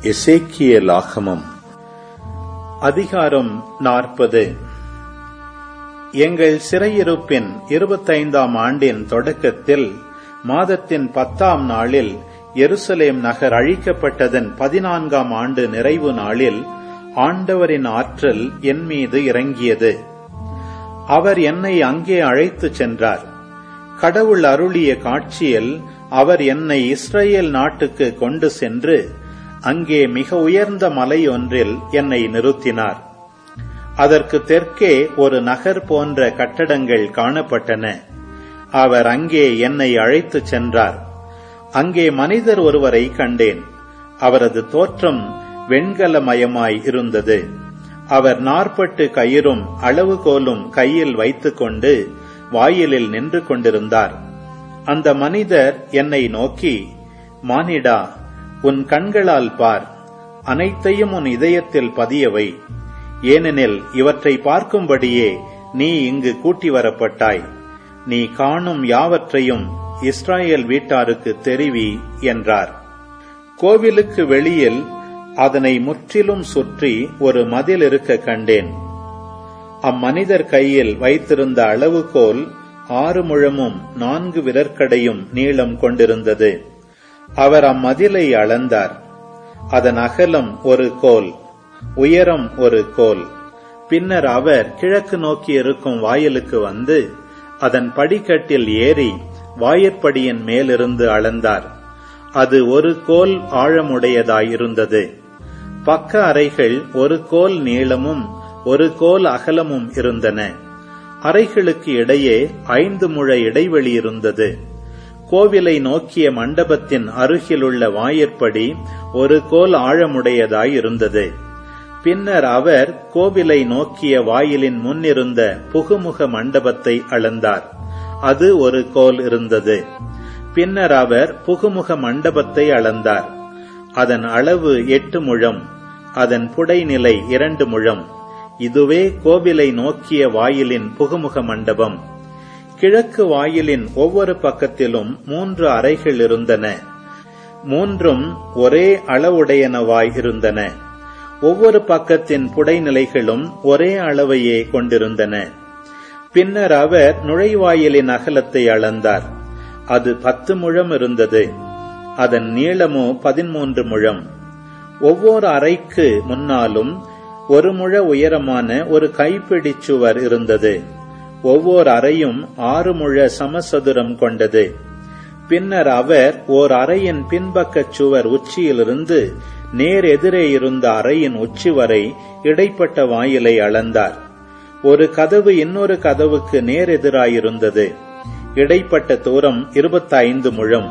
எசேக்கியலாகமம் அதிகாரம் நாற்பது எங்கள் சிறையிருப்பின் இருபத்தைந்தாம் ஆண்டின் தொடக்கத்தில் மாதத்தின் பத்தாம் நாளில் எருசலேம் நகர் அழிக்கப்பட்டதன் பதினான்காம் ஆண்டு நிறைவு நாளில் ஆண்டவரின் ஆற்றல் என் மீது இறங்கியது அவர் என்னை அங்கே அழைத்துச் சென்றார் கடவுள் அருளிய காட்சியில் அவர் என்னை இஸ்ரேல் நாட்டுக்கு கொண்டு சென்று அங்கே மிக உயர்ந்த மலை ஒன்றில் என்னை நிறுத்தினார் அதற்கு தெற்கே ஒரு நகர் போன்ற கட்டடங்கள் காணப்பட்டன அவர் அங்கே என்னை அழைத்துச் சென்றார் அங்கே மனிதர் ஒருவரை கண்டேன் அவரது தோற்றம் வெண்கலமயமாய் இருந்தது அவர் நாற்பட்டு கயிறும் அளவுகோலும் கையில் வைத்துக்கொண்டு வாயிலில் நின்று கொண்டிருந்தார் அந்த மனிதர் என்னை நோக்கி மானிடா உன் கண்களால் பார் அனைத்தையும் உன் இதயத்தில் பதியவை ஏனெனில் இவற்றை பார்க்கும்படியே நீ இங்கு கூட்டி வரப்பட்டாய் நீ காணும் யாவற்றையும் இஸ்ராயேல் வீட்டாருக்கு தெரிவி என்றார் கோவிலுக்கு வெளியில் அதனை முற்றிலும் சுற்றி ஒரு மதில் இருக்க கண்டேன் அம்மனிதர் கையில் வைத்திருந்த அளவுகோல் ஆறு முழமும் நான்கு விரற்கடையும் நீளம் கொண்டிருந்தது அவர் அம்மதிலை அளந்தார் அதன் அகலம் ஒரு கோல் உயரம் ஒரு கோல் பின்னர் அவர் கிழக்கு நோக்கி இருக்கும் வாயிலுக்கு வந்து அதன் படிக்கட்டில் ஏறி வாயிற்படியின் மேலிருந்து அளந்தார் அது ஒரு கோல் ஆழமுடையதாயிருந்தது பக்க அறைகள் ஒரு கோல் நீளமும் ஒரு கோல் அகலமும் இருந்தன அறைகளுக்கு இடையே ஐந்து முழ இடைவெளி இருந்தது கோவிலை நோக்கிய மண்டபத்தின் அருகிலுள்ள வாயிற்படி ஒரு கோல் ஆழமுடையதாய் இருந்தது பின்னர் அவர் கோவிலை நோக்கிய வாயிலின் முன்னிருந்த புகுமுக மண்டபத்தை அளந்தார் அது ஒரு கோல் இருந்தது பின்னர் அவர் புகுமுக மண்டபத்தை அளந்தார் அதன் அளவு எட்டு முழம் அதன் புடைநிலை இரண்டு முழம் இதுவே கோவிலை நோக்கிய வாயிலின் புகுமுக மண்டபம் கிழக்கு வாயிலின் ஒவ்வொரு பக்கத்திலும் மூன்று அறைகள் இருந்தன மூன்றும் ஒரே அளவுடையனவாய் இருந்தன ஒவ்வொரு பக்கத்தின் புடைநிலைகளும் ஒரே அளவையே கொண்டிருந்தன பின்னர் அவர் நுழைவாயிலின் அகலத்தை அளந்தார் அது பத்து முழம் இருந்தது அதன் நீளமோ பதிமூன்று முழம் ஒவ்வொரு அறைக்கு முன்னாலும் ஒரு முழ உயரமான ஒரு கைப்பிடி சுவர் இருந்தது ஒவ்வொரு அறையும் ஆறு முழ சமசதுரம் கொண்டது பின்னர் அவர் ஓர் அறையின் பின்பக்க சுவர் உச்சியிலிருந்து நேர் எதிரே இருந்த அறையின் உச்சி வரை இடைப்பட்ட வாயிலை அளந்தார் ஒரு கதவு இன்னொரு கதவுக்கு நேர் எதிராயிருந்தது இடைப்பட்ட தூரம் இருபத்தைந்து முழம்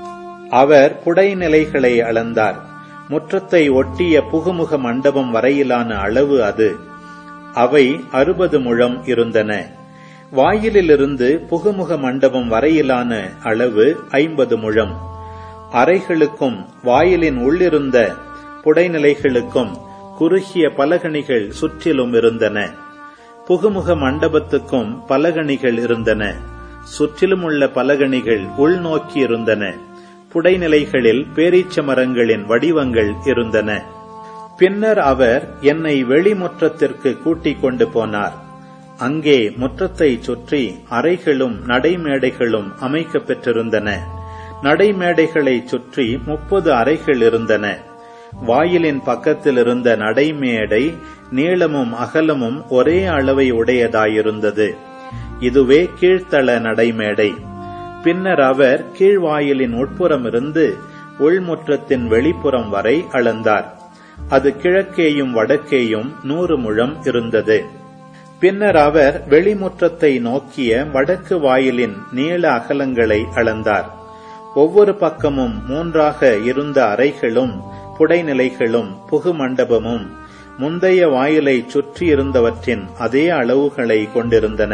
அவர் புடைநிலைகளை அளந்தார் முற்றத்தை ஒட்டிய புகுமுக மண்டபம் வரையிலான அளவு அது அவை அறுபது முழம் இருந்தன வாயிலிலிருந்து புகுமுக மண்டபம் வரையிலான அளவு ஐம்பது முழம் அறைகளுக்கும் வாயிலின் உள்ளிருந்த புடைநிலைகளுக்கும் குறுகிய பலகணிகள் சுற்றிலும் இருந்தன புகுமுக மண்டபத்துக்கும் பலகணிகள் இருந்தன சுற்றிலும் உள்ள பலகணிகள் உள்நோக்கி இருந்தன புடைநிலைகளில் பேரீச்ச மரங்களின் வடிவங்கள் இருந்தன பின்னர் அவர் என்னை வெளிமுற்றத்திற்கு கூட்டிக் கொண்டு போனார் அங்கே முற்றத்தை சுற்றி அறைகளும் நடைமேடைகளும் அமைக்க பெற்றிருந்தன நடைமேடைகளை சுற்றி முப்பது அறைகள் இருந்தன வாயிலின் பக்கத்தில் இருந்த நடைமேடை நீளமும் அகலமும் ஒரே அளவை உடையதாயிருந்தது இதுவே கீழ்த்தள நடைமேடை பின்னர் அவர் கீழ்வாயிலின் உட்புறம் இருந்து உள்முற்றத்தின் வெளிப்புறம் வரை அளந்தார் அது கிழக்கேயும் வடக்கேயும் நூறு முழம் இருந்தது பின்னர் அவர் வெளிமுற்றத்தை நோக்கிய வடக்கு வாயிலின் நீள அகலங்களை அளந்தார் ஒவ்வொரு பக்கமும் மூன்றாக இருந்த அறைகளும் புடைநிலைகளும் புகு மண்டபமும் முந்தைய வாயிலை சுற்றி இருந்தவற்றின் அதே அளவுகளை கொண்டிருந்தன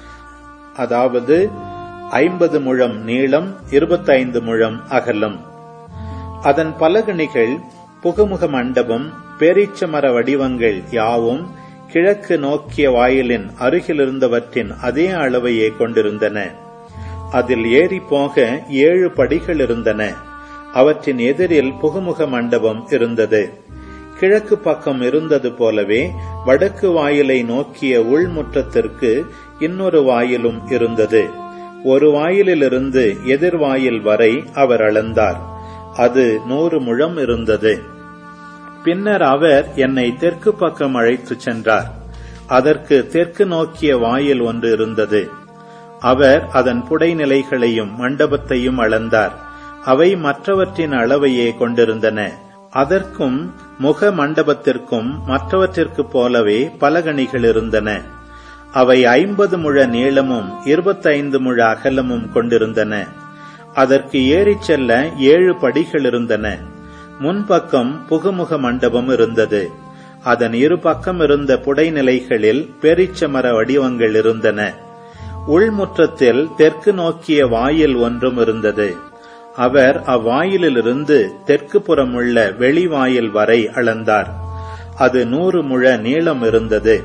அதாவது ஐம்பது முழம் நீளம் இருபத்தைந்து முழம் அகலம் அதன் பலகணிகள் புகுமுக மண்டபம் பேரீச்சமர வடிவங்கள் யாவும் கிழக்கு நோக்கிய வாயிலின் அருகிலிருந்தவற்றின் அதே அளவையே கொண்டிருந்தன அதில் ஏறி போக ஏழு படிகள் இருந்தன அவற்றின் எதிரில் புகுமுக மண்டபம் இருந்தது கிழக்கு பக்கம் இருந்தது போலவே வடக்கு வாயிலை நோக்கிய உள்முற்றத்திற்கு இன்னொரு வாயிலும் இருந்தது ஒரு வாயிலிலிருந்து எதிர்வாயில் வரை அவர் அளந்தார் அது நூறு முழம் இருந்தது பின்னர் அவர் என்னை தெற்கு பக்கம் அழைத்துச் சென்றார் அதற்கு தெற்கு நோக்கிய வாயில் ஒன்று இருந்தது அவர் அதன் புடைநிலைகளையும் மண்டபத்தையும் அளந்தார் அவை மற்றவற்றின் அளவையே கொண்டிருந்தன அதற்கும் முக மண்டபத்திற்கும் மற்றவற்றிற்கு போலவே பலகணிகள் இருந்தன அவை ஐம்பது முழ நீளமும் இருபத்தைந்து முழ அகலமும் கொண்டிருந்தன அதற்கு ஏறிச் செல்ல ஏழு படிகள் இருந்தன முன்பக்கம் புகுமுக மண்டபம் இருந்தது அதன் இரு பக்கம் இருந்த புடைநிலைகளில் பெரிச்சமர வடிவங்கள் இருந்தன உள்முற்றத்தில் தெற்கு நோக்கிய வாயில் ஒன்றும் இருந்தது அவர் அவ்வாயிலிலிருந்து தெற்கு புறமுள்ள வெளிவாயில் வரை அளந்தார் அது நூறு முழ நீளம் இருந்தது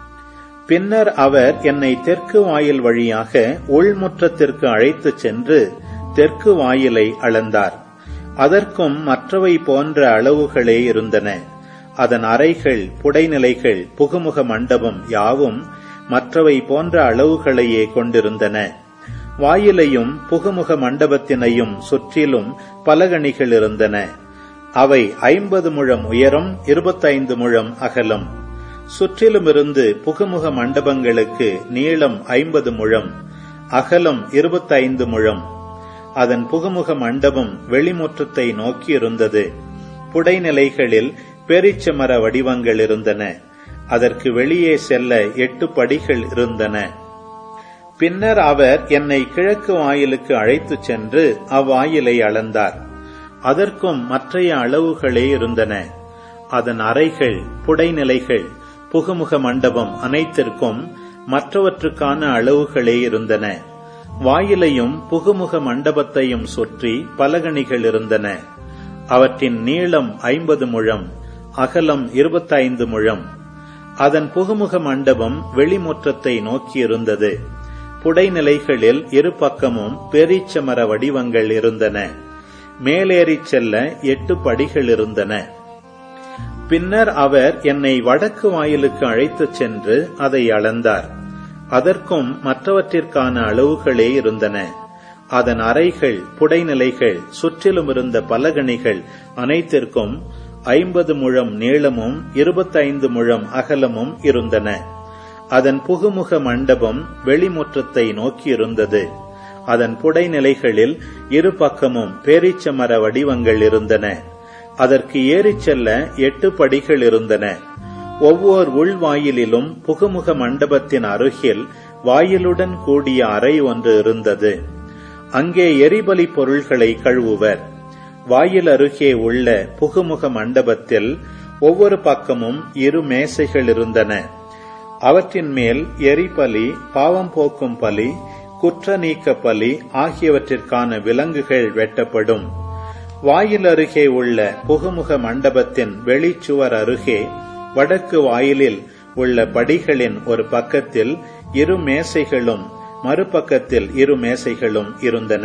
பின்னர் அவர் என்னை தெற்கு வாயில் வழியாக உள்முற்றத்திற்கு அழைத்துச் சென்று தெற்கு வாயிலை அளந்தார் அதற்கும் மற்றவை போன்ற அளவுகளே இருந்தன அதன் அறைகள் புடைநிலைகள் புகுமுக மண்டபம் யாவும் மற்றவை போன்ற அளவுகளையே கொண்டிருந்தன வாயிலையும் புகுமுக மண்டபத்தினையும் சுற்றிலும் பலகணிகள் இருந்தன அவை ஐம்பது முழம் உயரம் இருபத்தைந்து முழம் அகலம் சுற்றிலுமிருந்து புகுமுக மண்டபங்களுக்கு நீளம் ஐம்பது முழம் அகலம் இருபத்தைந்து முழம் அதன் புகுமுக மண்டபம் வெளிமுற்றத்தை நோக்கியிருந்தது புடைநிலைகளில் பெரிச்சமர வடிவங்கள் இருந்தன அதற்கு வெளியே செல்ல எட்டு படிகள் இருந்தன பின்னர் அவர் என்னை கிழக்கு வாயிலுக்கு அழைத்துச் சென்று அவ்வாயிலை அளந்தார் அதற்கும் மற்றைய அளவுகளே இருந்தன அதன் அறைகள் புடைநிலைகள் புகுமுக மண்டபம் அனைத்திற்கும் மற்றவற்றுக்கான அளவுகளே இருந்தன வாயிலையும் புகுமுக மண்டபத்தையும் சுற்றி பலகணிகள் இருந்தன அவற்றின் நீளம் ஐம்பது முழம் அகலம் இருபத்தைந்து முழம் அதன் புகுமுக மண்டபம் வெளிமுற்றத்தை நோக்கியிருந்தது புடைநிலைகளில் இரு பக்கமும் பெரிச்சமர வடிவங்கள் இருந்தன மேலேறிச் செல்ல எட்டு படிகள் இருந்தன பின்னர் அவர் என்னை வடக்கு வாயிலுக்கு அழைத்துச் சென்று அதை அளந்தார் அதற்கும் மற்றவற்றிற்கான அளவுகளே இருந்தன அதன் அறைகள் புடைநிலைகள் சுற்றிலும் இருந்த பலகணிகள் அனைத்திற்கும் ஐம்பது முழம் நீளமும் இருபத்தைந்து முழம் அகலமும் இருந்தன அதன் புகுமுக மண்டபம் வெளிமுற்றத்தை நோக்கியிருந்தது அதன் புடைநிலைகளில் இரு பக்கமும் பேரீச்சமர வடிவங்கள் இருந்தன அதற்கு ஏறிச் செல்ல எட்டு படிகள் இருந்தன ஒவ்வொரு உள்வாயிலிலும் புகுமுக மண்டபத்தின் அருகில் வாயிலுடன் கூடிய அறை ஒன்று இருந்தது அங்கே எரிபலி பொருள்களை கழுவுவர் வாயில் அருகே உள்ள புகுமுக மண்டபத்தில் ஒவ்வொரு பக்கமும் இரு மேசைகள் இருந்தன அவற்றின் மேல் எரிபலி பாவம் போக்கும் பலி குற்ற நீக்க பலி ஆகியவற்றிற்கான விலங்குகள் வெட்டப்படும் வாயில் அருகே உள்ள புகுமுக மண்டபத்தின் வெளிச்சுவர் அருகே வடக்கு வாயிலில் உள்ள படிகளின் ஒரு பக்கத்தில் இரு மேசைகளும் மறுபக்கத்தில் இரு மேசைகளும் இருந்தன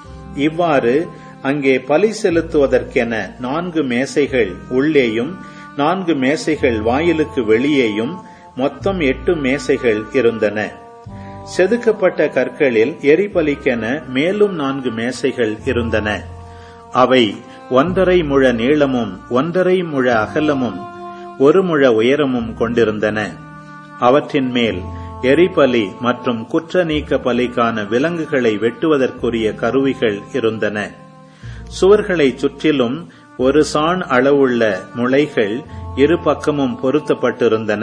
இவ்வாறு அங்கே பலி செலுத்துவதற்கென நான்கு மேசைகள் உள்ளேயும் நான்கு மேசைகள் வாயிலுக்கு வெளியேயும் மொத்தம் எட்டு மேசைகள் இருந்தன செதுக்கப்பட்ட கற்களில் எரிபலிக்கென மேலும் நான்கு மேசைகள் இருந்தன அவை ஒன்றரை முழ நீளமும் ஒன்றரை முழ அகலமும் ஒரு முழ உயரமும் கொண்டிருந்தன அவற்றின் மேல் எரிபலி மற்றும் குற்ற நீக்க பலிக்கான விலங்குகளை வெட்டுவதற்குரிய கருவிகள் இருந்தன சுவர்களை சுற்றிலும் ஒரு சாண் அளவுள்ள முளைகள் இரு பக்கமும் பொருத்தப்பட்டிருந்தன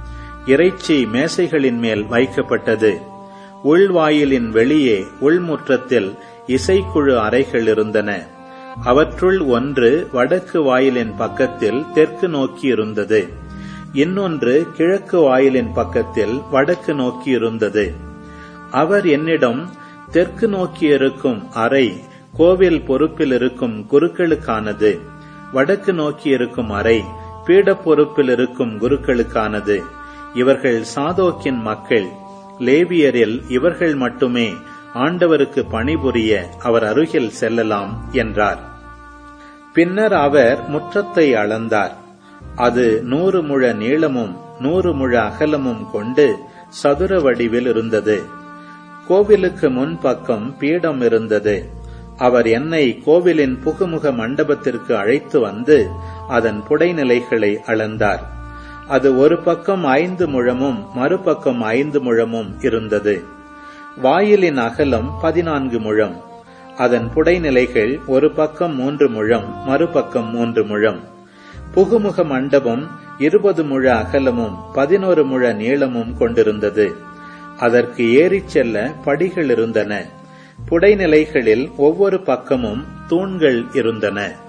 இறைச்சி மேசைகளின் மேல் வைக்கப்பட்டது உள்வாயிலின் வெளியே உள்முற்றத்தில் இசைக்குழு அறைகள் இருந்தன அவற்றுள் ஒன்று வடக்கு வாயிலின் பக்கத்தில் தெற்கு நோக்கி இருந்தது இன்னொன்று கிழக்கு வாயிலின் பக்கத்தில் வடக்கு நோக்கி இருந்தது அவர் என்னிடம் தெற்கு நோக்கி இருக்கும் அறை கோவில் பொறுப்பில் இருக்கும் குருக்களுக்கானது வடக்கு நோக்கி இருக்கும் அறை பீட பொறுப்பில் இருக்கும் குருக்களுக்கானது இவர்கள் சாதோக்கின் மக்கள் லேவியரில் இவர்கள் மட்டுமே ஆண்டவருக்கு பணிபுரிய அவர் அருகில் செல்லலாம் என்றார் பின்னர் அவர் முற்றத்தை அளந்தார் அது நூறு முழ நீளமும் நூறு முழ அகலமும் கொண்டு சதுர வடிவில் இருந்தது கோவிலுக்கு முன்பக்கம் பீடம் இருந்தது அவர் என்னை கோவிலின் புகுமுக மண்டபத்திற்கு அழைத்து வந்து அதன் புடைநிலைகளை அளந்தார் அது ஒரு பக்கம் ஐந்து முழமும் மறுபக்கம் ஐந்து முழமும் இருந்தது வாயிலின் அகலம் பதினான்கு முழம் அதன் புடைநிலைகள் ஒரு பக்கம் மூன்று முழம் மறுபக்கம் மூன்று முழம் புகுமுக மண்டபம் இருபது முழ அகலமும் பதினோரு முழ நீளமும் கொண்டிருந்தது அதற்கு ஏறிச் செல்ல படிகள் இருந்தன புடைநிலைகளில் ஒவ்வொரு பக்கமும் தூண்கள் இருந்தன